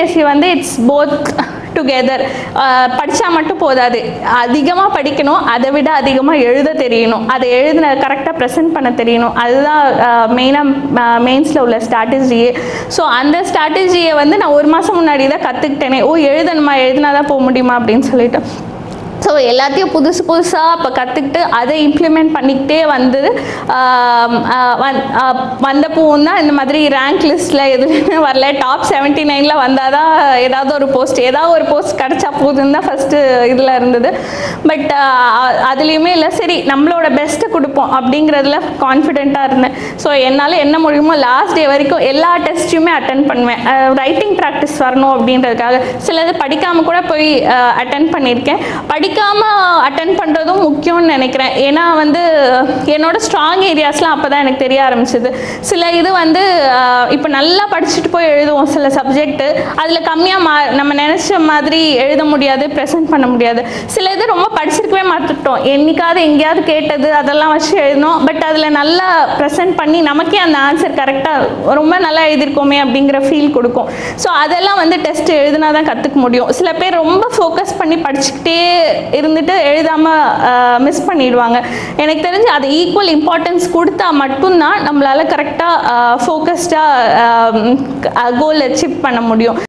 TNPSC வந்து it's both together படித்தா மட்டும் போதாது அதிகமாக படிக்கணும் அதை விட அதிகமாக எழுத தெரியணும் அதை எழுதின கரெக்டாக ப்ரெசென்ட் பண்ண தெரியணும் அதுதான் மெயினாக மெயின்ஸில் உள்ள ஸ்ட்ராட்டஜியே ஸோ அந்த ஸ்ட்ராட்டஜியை வந்து நான் ஒரு மாதம் முன்னாடி தான் கற்றுக்கிட்டேனே ஓ எழுதணுமா எழுதினா தான் போக முடியுமா அப்படின்னு சொல்லிட்டு ஸோ எல்லாத்தையும் புதுசு புதுசாக இப்போ கற்றுக்கிட்டு அதை இம்ப்ளிமெண்ட் பண்ணிக்கிட்டே வந்து ஆம், ஆ, வந்- ஆ, வந்தப்பவும் தான் இந்த மாதிரி ரேங்க் லிஸ்ட்டில் எதுவுமே வரல டாப் செவன்ட்டி நைனில் வந்தால் தான் ஏதாவது ஒரு போஸ்ட் ஏதாவது ஒரு போஸ்ட் கிடச்சா போதுன்னு தான் ஃபஸ்ட்டு இதில் இருந்தது பட் அதுலேயுமே இல்லை சரி நம்மளோட பெஸ்ட்டை கொடுப்போம் அப்படிங்கிறதுல கான்ஃபிடென்ட்டாக இருந்தேன் ஸோ என்னால் என்ன முடியுமோ லாஸ்ட் டே வரைக்கும் எல்லா டெஸ்ட்டையுமே அட்டன் பண்ணுவேன் ரைட்டிங் ப்ராக்டிஸ் வரணும் அப்படின்றதுக்காக சிலது படிக்காமல் கூட போய் அட்டன் பண்ணியிருக்கேன் படிக்காமல் அட்டன் பண்ணுறதும் முக்கியம்னு நினைக்கிறேன் ஏன்னா வந்து என்னோட ஸ்ட்ராங் ஏரியாஸ்லாம் அப்போ தான் எனக்கு தெரிய ஆரம்பிச்சது சில இது வந்து இப்போ நல்லா படிச்சுட்டு போய் எழுதுவோம் சில சப்ஜெக்ட்டு அதில் கம்மியாக மா நம்ம நினச்ச மாதிரி எழுத முடியாது ப்ரெசென்ட் பண்ண முடியாது சில இது ரொம்ப படிச்சிருக்கவே மாட்டுட்டோம் என்னைக்காவது எங்கேயாவது கேட்டது அதெல்லாம் வச்சு எழுதணும் பட் அதில் நல்லா ப்ரெசென்ட் பண்ணி நமக்கே அந்த ஆன்சர் கரெக்டாக ரொம்ப நல்லா எழுதியிருக்கோமே அப்படிங்கிற ஃபீல் கொடுக்கும் ஸோ அதெல்லாம் வந்து டெஸ்ட் எழுதினா தான் கற்றுக்க முடியும் சில பேர் ரொம்ப ஃபோக்கஸ் பண்ணி படிச்சுக்கிட்டே இருந்துட்டு எழுதாமல் மிஸ் பண்ணிடுவாங்க எனக்கு தெரிஞ்சு அது ஈக்குவல் இம்பார்ட்டன்ஸ் கொடுத்தா மட்டும்தான் நம்மளால் கரெக்டாக ஃபோக்கஸ்டாக கோல் அச்சீவ் பண்ண முடியும்